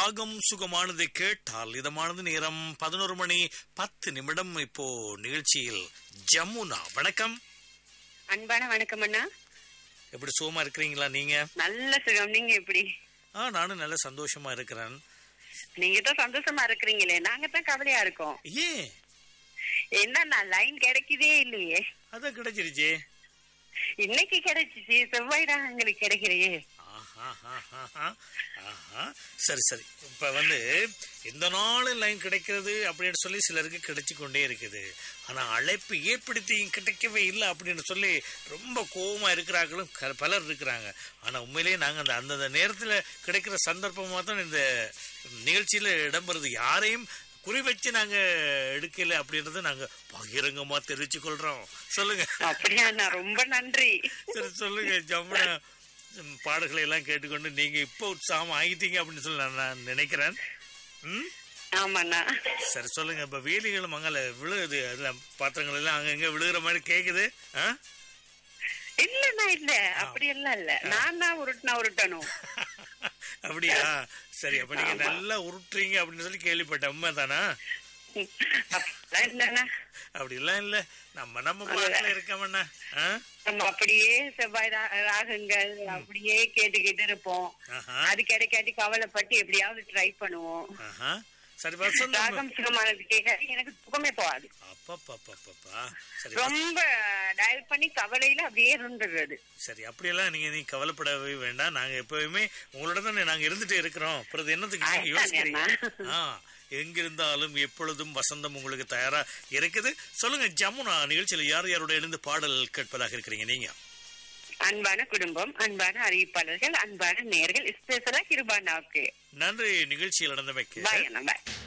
ராகம் சுகமானது கேட்டால் இதமானது நேரம் பதினோரு மணி பத்து நிமிடம் இப்போ நிகழ்ச்சியில் ஜமுனா வணக்கம் அன்பான வணக்கம் அண்ணா எப்படி சுகமா இருக்கிறீங்களா நீங்க நல்ல சுகம் நீங்க எப்படி ஆ நானும் நல்ல சந்தோஷமா இருக்கிறேன் நீங்க தான் சந்தோஷமா இருக்கிறீங்களே நாங்க தான் கவலையா இருக்கோம் ஏன் என்னண்ணா லைன் கிடைக்குதே இல்லையே அதான் கிடைச்சிருச்சே இன்னைக்கு கிடைச்சிச்சு செவ்வாய் தான் எங்களுக்கு கிடைக்கலையே ஆஹா, ஆஹா, ஆஹா, ஆஹா. சரி சரி இப்ப வந்து இந்த நாள் லைன் கிடைக்கிறது அப்படின்னு சொல்லி சிலருக்கு கிடைச்சு கொண்டே இருக்குது ஆனா அழைப்பு ஏற்படுத்தியும் கிடைக்கவே இல்லை அப்படின்னு சொல்லி ரொம்ப கோவமா இருக்கிறாங்களும் க- பலர் இருக்கிறாங்க ஆனா உண்மையிலேயே நாங்க அந்த அந்தந்த நேரத்துல கிடைக்கிற சந்தர்ப்பமா தான் இந்த நிகழ்ச்சியில இடம்பெறுது யாரையும் குறி வச்சு நாங்க எடுக்கல அப்படின்றத நாங்க பகிரங்கமா தெரிவிச்சு கொள்றோம் சொல்லுங்க அப்படியா அண்ணா ரொம்ப நன்றி சரி சொல்லுங்க ஜமுனா ம், பாடல்களை எல்லாம் கேட்டுக்கொண்டு நீங்க இப்போ உற்சாகம் ஆகிட்டீங்க அப்படின்னு சொல்லி நான் நான் நினைக்கிறேன் ம் ஆமாண்ணா சரி சொல்லுங்க இப்ப வேலிகள் மங்கள விழுகுது அதுல பாத்திரங்கள் எல்லாம் அங்கங்க விழுகிற மாதிரி கேக்குது ஆ? இல்லண்ணா இல்ல அப்படி எல்லாம் இல்ல நான் தான் உருட்டுனா உருட்டணும் அப்படியா சரி அப்ப நீங்க நல்லா உருட்டுறீங்க அப்படின்னு சொல்லி கேள்விப்பட்டேன் உண்மை தானா அப்படிலாம் இல்லண்ணா அப்படி எல்லாம் இல்ல நம்ம நம்ம பாட்டுல இருக்கோம்னா ஆ? நம்ம அப்படியே செவ்வாய் ரா- ராகங்கள் அப்படியே கேட்டு கேட்டு இருப்போம் ஆஹா, அது கிடைக்காட்டி கவலைப்பட்டு எப்படியாவது ட்ரை பண்ணுவோம் ஆஹா. சரி வசந்தம் ராகம் சுகமானது கேட்க எனக்கு சுகமே போகாது அப்பப்பப்பப்பா சரி ரொம்ப டயல் பண்ணி கவலையில அப்படியே இருந்துடுறது சரி அப்படியெல்லாம் நீங்க நீ கவலைப்படவே வேண்டாம் நாங்க எப்பவுமே உங்களோட தானே நாங்க இருந்துட்டு இருக்கிறோம் அப்புறம் என்னத்துக்கு நீங்க அதுதானே யோசிக்கிறீங்க அண்ணா. ஆ எங்கிருந்தாலும் எப்பொழுதும் வசந்தம் உங்களுக்கு தயாரா இருக்குது சொல்லுங்க ஜமுனா நிகழ்ச்சியில யார் யாரோட இணைந்து பாடல் கேட்பதாக இருக்கிறீங்க நீங்க அன்பான குடும்பம் அன்பான அறிவிப்பாளர்கள் அன்பான நேர்கள் ஸ்பெஷலா கிருபாண்டாவுக்கு நன்றி நிகழ்ச்சியில் நடந்தமைக்கு பாய் அண்ணா பாய்